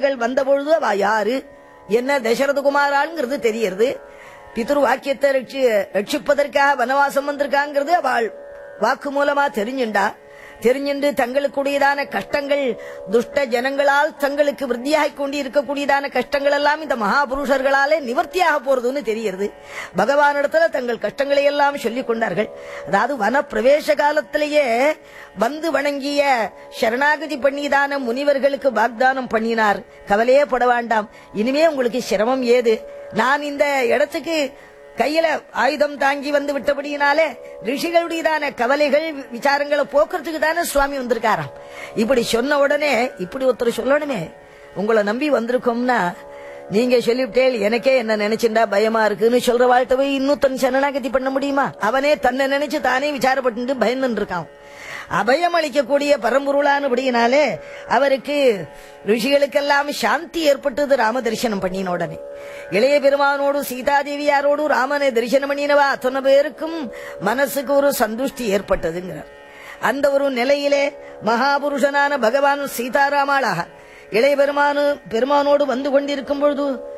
ரிஷிகள் வந்தபொழுது அவ யாரு என்ன தசரதகுமாராங்கிறது தெரியறது பிதுரு வாக்கியத்தை ரட்சி ரட்சிப்பதற்காக வனவாசம் வந்திருக்காங்கிறது அவள் வாக்கு மூலமா தெரிஞ்சுண்டா தெரிஞ்சுண்டு தங்களுக்குடையதான கஷ்டங்கள் துஷ்ட ஜனங்களால் தங்களுக்கு விருத்தியாகிக் கொண்டு இருக்கக்கூடியதான கஷ்டங்கள் எல்லாம் இந்த மகாபுருஷர்களாலே நிவர்த்தியாக போறதுன்னு தெரிகிறது பகவானிடத்துல தங்கள் கஷ்டங்களை எல்லாம் சொல்லிக் கொண்டார்கள் அதாவது வன பிரவேச காலத்திலேயே வந்து வணங்கிய சரணாகதி பண்ணிதான முனிவர்களுக்கு வாக்தானம் பண்ணினார் கவலையே பட வேண்டாம் இனிமே உங்களுக்கு சிரமம் ஏது நான் இந்த இடத்துக்கு கையில ஆயுதம் தாங்கி வந்து விட்டபடியினாலே ரிஷிகளுடையதான கவலைகள் விசாரங்களை போக்குறதுக்கு தானே சுவாமி வந்திருக்காராம் இப்படி சொன்ன உடனே இப்படி ஒருத்தர் சொல்லணுமே உங்களை நம்பி வந்திருக்கோம்னா நீங்க சொல்லிவிட்டேல் எனக்கே என்ன நினைச்சுண்டா பயமா இருக்குன்னு சொல்ற வாழ்க்கை போய் இன்னொருத்தன் சரணாகதி பண்ண முடியுமா அவனே தன்னை நினைச்சு தானே விசாரப்பட்டு பயந்து இருக்கான் அபயம் அளிக்கக்கூடிய பரம்பொருளானபடியினாலே அவருக்கு ரிஷிகளுக்கெல்லாம் சாந்தி ஏற்பட்டது ராம தரிசனம் பண்ணின உடனே இளைய பெருமானோடு சீதாதேவியாரோடு ராமனை தரிசனம் பண்ணினவா அத்தனை பேருக்கும் மனசுக்கு ஒரு சந்துஷ்டி ஏற்பட்டதுங்கிறார் அந்த ஒரு நிலையிலே மகாபுருஷனான பகவான் சீதாராமாளாக இளைய பெருமானு பெருமானோடு வந்து கொண்டிருக்கும் பொழுது